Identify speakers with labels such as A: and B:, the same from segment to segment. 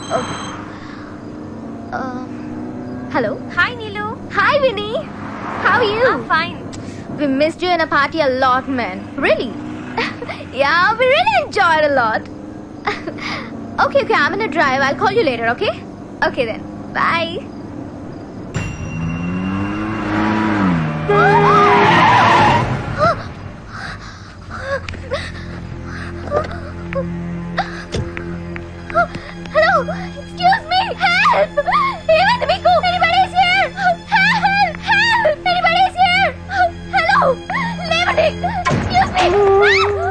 A: Hello
B: Hi, Nilu.
A: Hi Vini how you
B: I'm fine.
A: We missed you in a party a lot, man. Really? yeah, we really enjoyed a lot. okay, okay, I'm gonna drive. I'll call you later, okay? Okay then. Bye. Hello! Excuse me! Help! Even Miku! Anybody's here! Help! Help! Anybody's here! Hello! Liberty! Excuse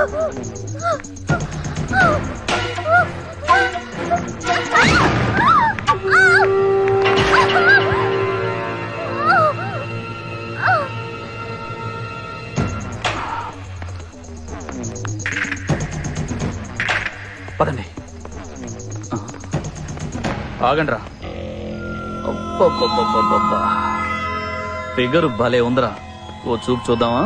A: me!
C: పదండి ఆగండి రా figure భలే ఉందిరా ఓ చూపు చూద్దామా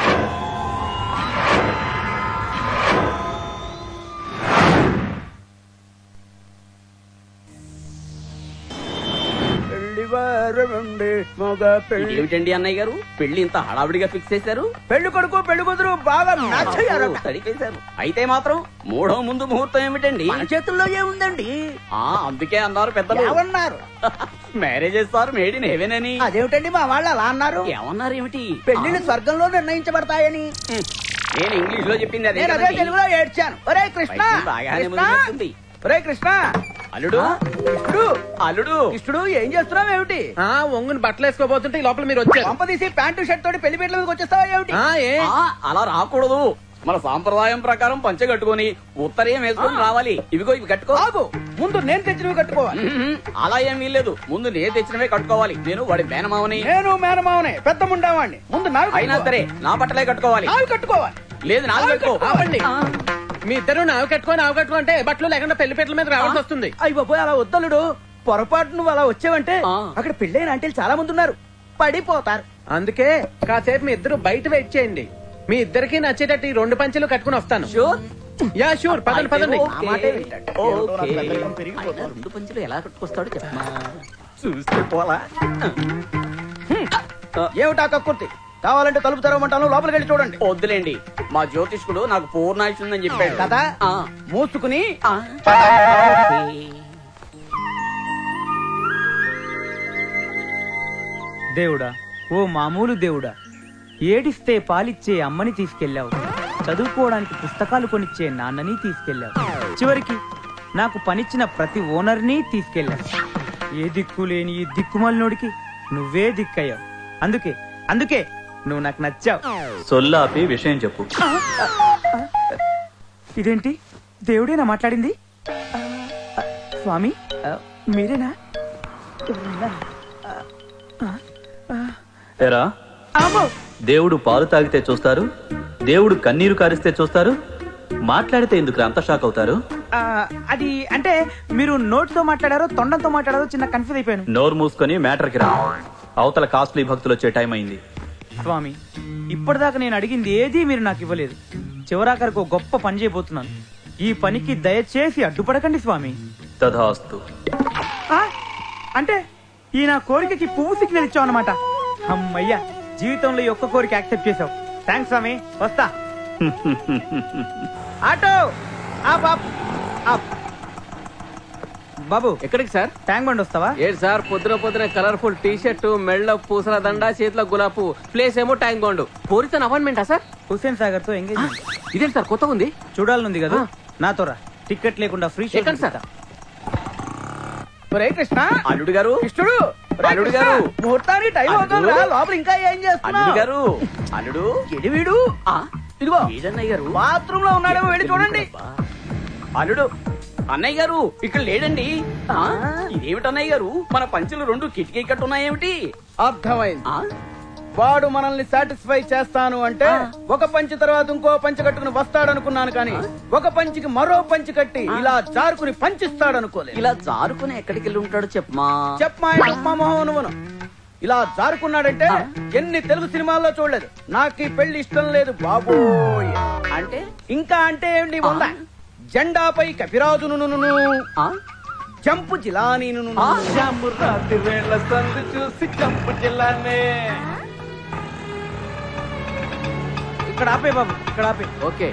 D: ఏమిటండి అన్నయ్య గారు పెళ్లి ఇంత హడావిడిగా ఫిక్స్ చేశారు
E: పెళ్లి కొడుకు పెళ్లి కూతురు బాగా మ్యాచ్ అయ్యారు
D: ఓ, తడిపేశారు అయితే మాత్రం మూడో ముందు ముహూర్తం ఏమిటండి
E: మన చేతుల్లో ఏముందండి
D: ఆ అందుకే అన్నారు పెద్దలు
E: ఏమన్నారు
D: మ్యారేజ్ చేస్తారు మేడ్ ఇన్ హెవెన్ అని
E: అదేమిటండి మా వాళ్ళు అలా అన్నారు
D: ఏమన్నారు ఏమిటి
E: పెళ్లిని స్వర్గంలో నిర్ణయించబడతాయని
D: నేను ఇంగ్లీష్ లో చెప్పింది అదే
E: నేను అదే
D: కదండి.
E: తెలుగులో ఏడ్చాను ఒరే కృష్ణ
D: పైకి బాగానే
E: కృష్ణ!
D: ముదిరినట్టుంది.
E: ఒరే కృష్ణ
D: అల్లుడు
E: కృష్ణుడు
D: అల్లుడు
E: కృష్ణుడు ఏం చేస్తున్నావు ఏమిటి
F: ఆ ఒంగుని బట్టలు వేసుకోబోతుంటే ఈ లోపల మీరు వచ్చారు
E: పంప తీసి ప్యాంటు షర్ట్ తోటి పెళ్లి పీటల మీదకి వచ్చేస్తావా ఏమిటి
F: ఆ, ఏ
D: ఆ, అలా రాకూడదు మన సాంప్రదాయం ప్రకారం పంచె కట్టుకొని ఉత్తరీయం వేసుకొని రావాలి ఇవిగో ఇవి కట్టుకో
E: ఆగు ముందు నేను తెచ్చినవి కట్టుకోవాలి
D: మ్మ్. అలా ఏం వీల్లేదు ముందు నేను తెచ్చినవే కట్టుకోవాలి నేను వాడి మేనమావని
E: నేను మేనమావనే పెద్ద ముండావాణ్ణి ముందు నావి
D: అయినా
E: కట్టుకోవాలి.
D: సరే నా బట్టలే కట్టుకోవాలి
E: నావి కట్టుకోవాలి
D: లేదు నాది కట్టుకో
F: ఆపండి మీ ఇద్దరు నావి కట్టుకొని నావి కట్టుకుంటే బట్టలు లేకుండా పెళ్లి పీటల మీద రావాల్సి వస్తుంది
E: అయ్యి బాబోయ్ అలా వద్దలుడు పొరపాటు నువ్వు అలా వచ్చావంటే
D: ఆ.
E: అక్కడ పెళ్ళైన ఆంటీలు చాలా మంది ఉన్నారు పడిపోతారు
F: అందుకే కాసేపు మీ ఇద్దరు బయట వెయిట్ చేయండి మీ ఇద్దరికి నచ్చేటట్టు ఈ రెండు పంచెలు కట్టుకుని వస్తాను
D: షూర్
F: యా షూర్ పదండి పదండి
D: ఓకే.
E: ఆ మాటే వింటాడు.
D: ఓకే. ఆయన రెండు పంచులు ఎలా కట్టుకొస్తాడో చెప్పమా చూస్తే పోలా
E: ఏమిటా కక్కుర్తి కావాలంటే తలుపు తెరవమంటాను లోపలికి వెళ్ళి చూడండి
D: వద్దులేండి మా జ్యోతిష్కుడు నాకు పూర్ణాయుష్ ఉందని చెప్పాడు
E: కదా
D: ఆ.
E: మూసుకుని
D: ఆ.
G: దేవుడా ఓ మామూలు దేవుడా ఏడిస్తే పాలిచ్చే అమ్మని తీసుకెళ్ళావు చదువుకోవడానికి పుస్తకాలు కొనిచ్చే నాన్నని తీసుకెళ్ళావు చివరికి నాకు పనిచ్చిన ప్రతి ఓనర్ని తీసుకెళ్ళావు ఏ దిక్కు లేని ఈ దిక్కుమాలినోడికి నువ్వే దిక్కయ్యావు అందుకే అందుకే నువ్వు నాకు నచ్చావు
C: సొల్లాపి విషయం చెప్పు
G: ఇదేంటి దేవుడేనా మాట్లాడింది స్వామి ఆ, మీరేనా
C: ఎరా
G: అమ్మో
C: దేవుడు పాలు తాగితే చూస్తారు దేవుడు కన్నీరు కారిస్తే చూస్తారు మాట్లాడితే ఎందుకు అంత షాక్ అవుతారు
G: ఆ, అది అంటే మీరు నోటితో మాట్లాడారో తొండంతో మాట్లాడారో చిన్న కన్ఫ్యూజ్ అయిపోయాను
C: నోరు మూసుకొని మ్యాటర్కి రా అవతల కాస్ట్లీ భక్తులు వచ్చే టైం అయింది
G: స్వామి ఇప్పటిదాకా నేను అడిగింది ఏదీ మీరు నాకు ఇవ్వలేదు చివరాఖరికి ఒక గొప్ప పని చేయబోతున్నాను ఈ పనికి దయచేసి అడ్డుపడకండి స్వామి
C: తథాస్తు
G: ఆ, అంటే ఈ నా కోరికకి పువ్వు సిగ్నల్ ఇచ్చావు అనమాట అమ్మయ్యా జీవితంలో ఈ ఒక్క కోరిక యాక్సెప్ట్ చేసావు థ్యాంక్స్ స్వామి వస్తా
E: ఆటో ఆ బాబ్
G: బాబు
H: ఎక్కడికి సార్
G: ట్యాంక్ బండి వస్తావా
H: ఏంటి సార్ పొద్దున పొద్దున కలర్ఫుల్ టీ షర్ట్ మెళ్ళ పూసల దండ చేతిలో గులాబు ప్లేస్ ఏమో ట్యాంక్ బాండ్ పూరిత అపాయింట్మెంటా సార్
G: హుసేన్ సాగర్ తో ఎంగేజ్
H: ఇదేంటి సార్ కొత్తగా ఉంది
G: చూడాలనుంది కదా నాతో రా టికెట్ లేకుండా ఫ్రీ షో
H: ఎక్కడ సార్?
E: ఒరే కృష్ణ
D: అల్లుడు గారు
E: కృష్ణుడు ఒరే
D: అల్లుడు
E: కృష్ణ,
D: గారు.
E: ముహూర్తానికి టైం
D: అల్లుడు.
E: అవుతుందిరా లోపల ఇంకా ఏం
D: అల్లుడు
E: చేస్తున్నావు
D: గారు అల్లుడు
E: ఎడి వీడు
D: ఆ,
E: ఇదిగో
D: ఏదన్నయ్య గారు
E: బాత్రూమ్ లో ఉన్నాడేమో వెళ్ళి చూడండి
D: అల్లుడు అన్నయ్య గారు ఇక్కడ లేడండి ఆ, ఇదేమిటి అన్నయ్య గారు మన పంచులు రెండు కిటికీ కట్టున్నాయేమిటి
E: అర్థమైంది
D: ఆ,
E: వాడు మనల్ని సాటిస్ఫై చేస్తాను అంటే ఒక పంచి తర్వాత ఇంకో పంచి కట్టుకుని వస్తాడనుకున్నాను కానీ ఒక పంచికి మరో పంచి కట్టి ఇలా జారుకుని పంచిస్తాడనుకోలేదు
D: ఇలా జారుకుని ఎక్కడికి వెళ్ళి ఉంటాడో చెప్పమా
E: చెప్పమా చెప్పమా మొహం నువ్వును ఇలా జారుకున్నాడంటే ఎన్ని తెలుగు సినిమాల్లో చూడలేదు నాకు ఈ పెళ్లి ఇష్టం లేదు బాబోయ్
D: అంటే
E: ఇంకా అంటే ఏంటి ఉందా జెండాపై కపిరాజును
D: ఆ,
E: జంపు జిలానీ
F: రాత్రి వేళ సందు చూసి చంపు జిల్లానే
G: ఇక్కడ ఆపే బాబు ఇక్కడ ఆపే
H: ఓకే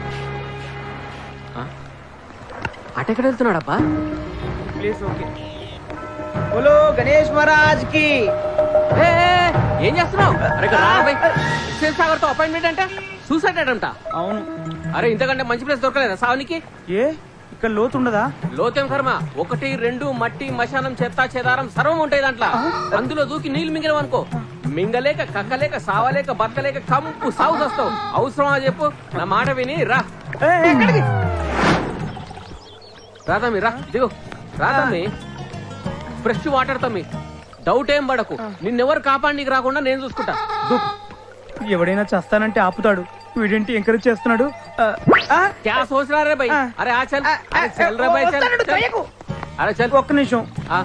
H: అటెక్కడ వెళ్తున్నాడబ్బా
G: ప్లీజ్ ఓకే
E: బోలో గణేష్ మహారాజ్ కి
H: ఏ, ఏ, ఏ, ఏం చేస్తున్నావు అరే ఇక్కడ రా బై. హుస్సేన్ సాగర్ తో అపాయింట్మెంట్ అంటే సూసైడ్ అటంట
G: అవును
H: అరే ఇంతకంటే మంచి ప్లేస్ దొరకలేదా సావనికి
G: ఏ ఇక్కడ లోతుండదా
H: లోతేం కర్మ ఒకటి రెండు మట్టి మశానం చెత్త చెదారం సర్వం ఉంటాయి దాంట్లో అందులో దూకి నీళ్లు మింగలేవు అనుకో మింగలేక కక్కలేక సావలేక బతకలేక కంపు సాగు వస్తావు అవసరమా చెప్పు నా మాట విని రా రా తమ్మి రా దిగు రా తమ్మి ఫ్రెష్ వాటర్ తమ్మి డౌట్ ఏం పడకు నిన్నెవరు కాపాడికి రాకుండా నేను చూసుకుంటా దూకు
G: ఎవడైనా చేస్తానంటే ఆపుతాడు వీడేంటి ఎంకరేజ్ చేస్తున్నాడు ఆ, ఆ,
H: क्या सोच रहा रे भाई
G: ఆ.
H: अरे आ चल अरे चल रे भाई चल चल। अरे चल
G: ఒక్క నిమిషం
H: ఆ,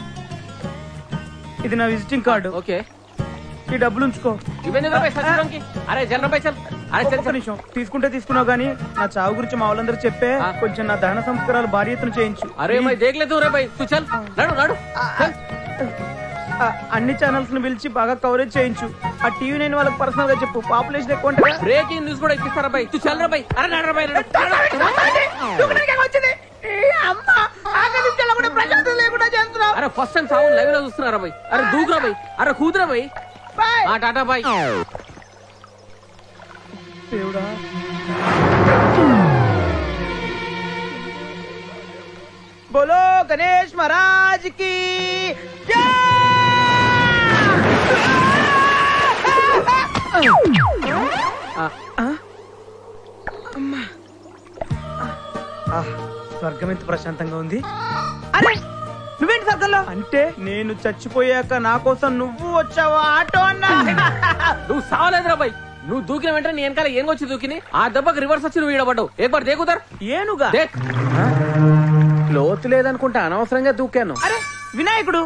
G: ఇది నా విజిటింగ్ కార్డు
H: ఓకే
G: ఈ డబ్బులు ఉంచుకో
H: ఇవన్నీ రే భాई సచ్చిలోకి అరే చల్ రే భాई చల్ అరే చల్
G: ఒక్క
H: చల్
G: నిమిషం తీసుకుంటే తీసుకున్నావు గానీ నా చావు గురించి మా వాళ్ళందరూ చెప్పే
H: ఆ.
G: కొంచెం నా దహన సంస్కారాలు భార్యతను చేయించు
H: अरे मैं देख लेता हूँ रे भाई तू चल नडू नडू चल
G: ఆ, అన్ని ఛానల్స్ ని పిలిచి బాగా కవరేజ్ చేయించు ఆ టీవీ నైన్ వాళ్ళకి పర్సనల్ గా చెప్పు పాపులేషన్ ఎక్కువ ఉంటుందా
H: బ్రేకింగ్ న్యూస్ కూడా ఎక్కిస్తారా భాई तू चल रे भाई अरे नडू रे भाई नडू అరే ఫస్ట్ టైం సాగు లైవ్ లో చూస్తున్నారా భాई అరే దూకురా భాई అరే కూతురా భాई ఆ టాటా భాई
G: దేవుడా బోలో గణేష్ మహారాజ్ కి
H: ఆ,
G: స్వర్గం ఎంత ప్రశాంతంగా ఉంది అరే నువ్వేంటి స్వర్గంలో అంటే నేను చచ్చిపోయాక నా కోసం నువ్వు వచ్చావా ఆటో అన్నా
H: నువ్వు సావలేదురా భాई నువ్వు దూకిన వెంటనే నీ వెనకాల ఏం వచ్చి దూకిని ఆ దెబ్బకి రివర్స్ వచ్చి నువ్వు ఈడబడ్డావు ఏకబార్ దేకుతారు
G: ఏనుగా
H: దేక్
F: లోతు లేదనుకుంటా అనవసరంగా దూకాను
G: అరే వినాయకుడు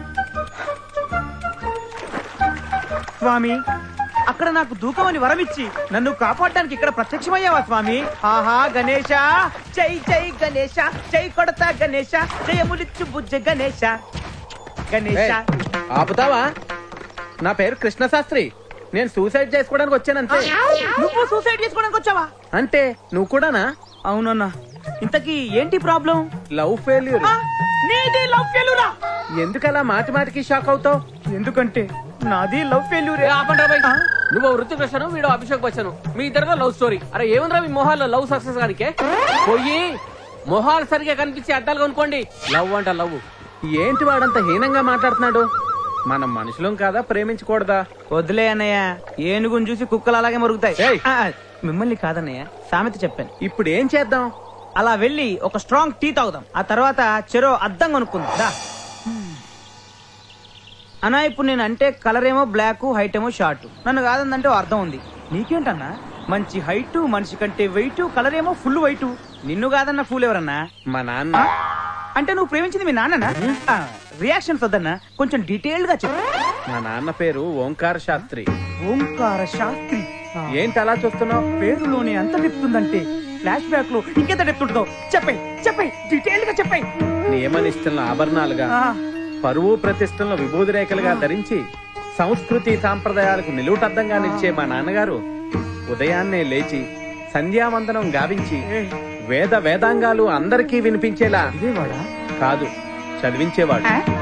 G: స్వామి అక్కడ నాకు దూకమని వరమిచ్చి నన్ను కాపాడడానికి ఇక్కడ ప్రత్యక్షమయ్యావా స్వామి ఆహా గణేష జై జై గణేష జై కొడతా గణేష జయములిచ్చు బుజ్జ గణేష గణేష
F: ఏయ్, ఆపుతావా నా పేరు కృష్ణ శాస్త్రి నేను సూసైడ్ చేసుకోవడానికి వచ్చానంతే
G: నువ్వు సూసైడ్ చేసుకోవడానికి వచ్చావా
F: అంటే నువ్వు కూడానా
G: అవునన్నా ఇంతకీ ఏంటి ప్రాబ్లం
F: లవ్ ఫెయిల్యూర్
G: నీది లవ్ ఫెయిల్యూరా
F: ఎందుకలా మాటి మాటికి షాక్ అవుతావు
G: ఎందుకంటే నాది లవ్ ఫెయిల్యూరే
H: ఏ ఆపండ్రా భయ్ నువ్వు వృత్తి కృష్ణను వీడు అభిషేక్ బచ్చను మీ ఇద్దరిలో లవ్ స్టోరీ అరే ఏముందిరా మీ మొహాల్లో లవ్ సక్సెస్ గానికే పోయి మొహాలు సరిగా కనిపించే అద్దాలు కొనుక్కోండి లవ్ అంట లవ్
F: ఏంటి వాడంత హీనంగా మాట్లాడుతున్నాడు మనం మనుషులం కాదా ప్రేమించకూడదా
G: వదిలే అన్నయ్య ఏనుగుని చూసి కుక్కలు అలాగే మరుగుతాయి
F: ఏయ్!
G: ఆ, మిమ్మల్ని కాదన్నయ్య సామెత చెప్పాను
F: ఇప్పుడు ఏం చేద్దాం
G: అలా వెళ్ళి ఒక స్ట్రాంగ్ టీ తాగుదాం ఆ తర్వాత చెరో అద్దం కొనుక్కుందాం దా. అన్నా ఇప్పుడు నేను అంటే కలర్ ఏమో బ్లాక్ హైట్ ఏమో షార్ట్ నన్ను కాదందంటే ఓ అర్థం ఉంది నీకేంటన్నా మంచి హైట్ మనిషి కంటే వెయిట్ కలర్ ఏమో ఫుల్ వైట్ నిన్ను కాదన్న ఫుల్ ఎవరన్నా
F: మా నాన్న
G: అంటే నువ్వు ప్రేమించింది మీ నాన్ననా రియాక్షన్స్ వద్దన్నా కొంచెం డీటెయిల్డ్ గా చెప్పు
F: మా నాన్న పేరు ఓంకార శాస్త్రి
G: ఓంకార శాస్త్రి
F: ఏంటి అలా చూస్తున్నావు
G: పేరులోనే అంత డెప్తుందంటే ఫ్లాష్ బ్యాక్ లో ఇంకెంత డెప్తుంటుందో చెప్పై చెప్పై డీటెయిల్ గా చెప్పై
F: నియమనిష్టలను ఆభరణాలుగా పరువు ప్రతిష్టలను విభూది రేఖలుగా ధరించి సంస్కృతి సాంప్రదాయాలకు నిలువుటద్దంగా నిలిచే మా నాన్నగారు ఉదయాన్నే లేచి సంధ్యావందనం గావించి వేద వేదాంగాలు అందరికీ వినిపించేలా
G: ఇదేవాడా
F: కాదు చదివించేవాడు